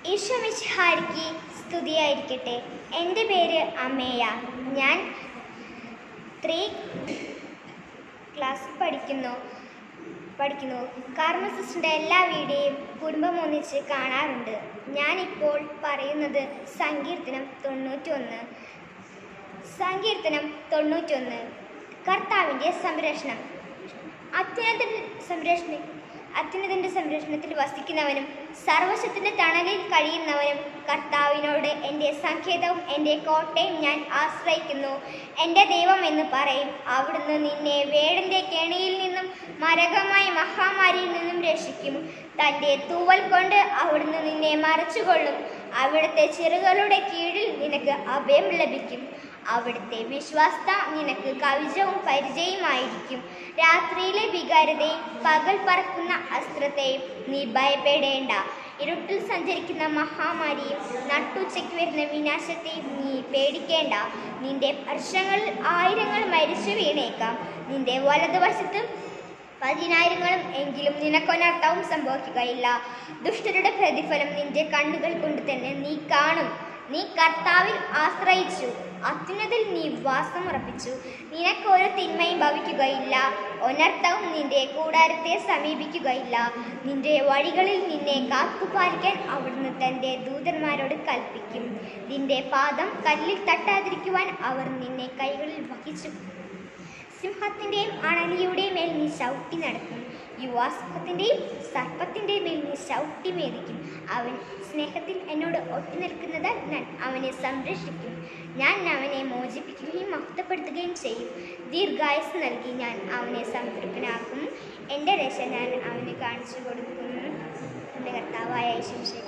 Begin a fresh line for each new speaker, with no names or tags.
ഈശോമിശിഹാരിക്ക് സ്തുതിയായിരിക്കട്ടെ എൻ്റെ പേര് അമേയ ഞാൻ ത്രീ ക്ലാസ് പഠിക്കുന്നു പഠിക്കുന്നു കാർമ സിസ്റ്ററിൻ്റെ എല്ലാ വീഡിയോയും കുടുംബം ഒന്നിച്ച് കാണാറുണ്ട് ഞാനിപ്പോൾ പറയുന്നത് സങ്കീർത്തനം തൊണ്ണൂറ്റൊന്ന് സങ്കീർത്തനം തൊണ്ണൂറ്റൊന്ന് കർത്താവിൻ്റെ സംരക്ഷണം അത്യുന്നത സംരക്ഷണ അത്യുന്നതൻ്റെ സംരക്ഷണത്തിൽ വസിക്കുന്നവനും സർവശത്തിൻ്റെ തണലിൽ കഴിയുന്നവനും കർത്താവിനോട് എൻ്റെ സങ്കേതവും എൻ്റെ കോട്ടയും ഞാൻ ആശ്രയിക്കുന്നു എൻ്റെ ദൈവം എന്ന് പറയും അവിടുന്ന് നിന്നെ വേടൻ്റെ കെണിയിൽ നിന്നും മരകമായ മഹാമാരിയിൽ നിന്നും രക്ഷിക്കും തൻ്റെ തൂവൽ കൊണ്ട് അവിടുന്ന് നിന്നെ മറച്ചുകൊള്ളും അവിടുത്തെ ചിറകളുടെ കീഴിൽ നിനക്ക് അഭയം ലഭിക്കും അവിടുത്തെ വിശ്വാസത നിനക്ക് കവിജവും പരിചയമായിരിക്കും രാത്രിയിലെ വികാരതയും പകൽ പറക്കുന്ന അസ്ത്രത്തെയും നീ ഭയപ്പെടേണ്ട ഇരുട്ടിൽ സഞ്ചരിക്കുന്ന മഹാമാരിയും നട്ടുച്ചയ്ക്ക് വരുന്ന വിനാശത്തെയും നീ പേടിക്കേണ്ട നിന്റെ വർഷങ്ങളിൽ ആയിരങ്ങൾ മരിച്ചു വീണേക്കാം നിന്റെ വലതുവശത്ത് പതിനായിരങ്ങളും എങ്കിലും നിനക്കൊനർത്ഥവും സംഭവിക്കുകയില്ല ദുഷ്ടരുടെ പ്രതിഫലം നിന്റെ കണ്ണുകൾ കൊണ്ട് തന്നെ നീ കാണും നീ കർത്താവിൽ ആശ്രയിച്ചു അത്യുന്നതിൽ നീ വാസമുറപ്പിച്ചു നിനക്ക് ഒരു തിന്മയും ഭവിക്കുകയില്ല ഒനർത്ഥവും നിന്റെ കൂടാരത്തെ സമീപിക്കുകയില്ല നിന്റെ വഴികളിൽ നിന്നെ കാത്തുപാലിക്കാൻ അവിടുന്ന് തൻ്റെ ദൂതന്മാരോട് കൽപ്പിക്കും നിന്റെ പാദം കല്ലിൽ തട്ടാതിരിക്കുവാൻ അവർ നിന്നെ കൈകളിൽ വഹിച്ചു സിംഹത്തിൻ്റെയും അണലിയുടെയും മേൽ നീ ചവിട്ടി നടക്കും യുവാസിംഹത്തിൻ്റെയും സർപ്പത്തിൻ്റെയും മേൽ നീ ചവിട്ടി മേടിക്കും അവൻ സ്നേഹത്തിൽ എന്നോട് ഒട്ടി നിൽക്കുന്നതാൽ ഞാൻ അവനെ സംരക്ഷിക്കും ഞാൻ അവനെ മോചിപ്പിക്കുകയും മഹത്വപ്പെടുത്തുകയും ചെയ്യും ദീർഘായുസ് നൽകി ഞാൻ അവനെ സംതൃപ്തനാക്കും എൻ്റെ രക്ഷ ഞാൻ അവന് കാണിച്ചു കൊടുക്കും എൻ്റെ കർത്താവായ ശിംശ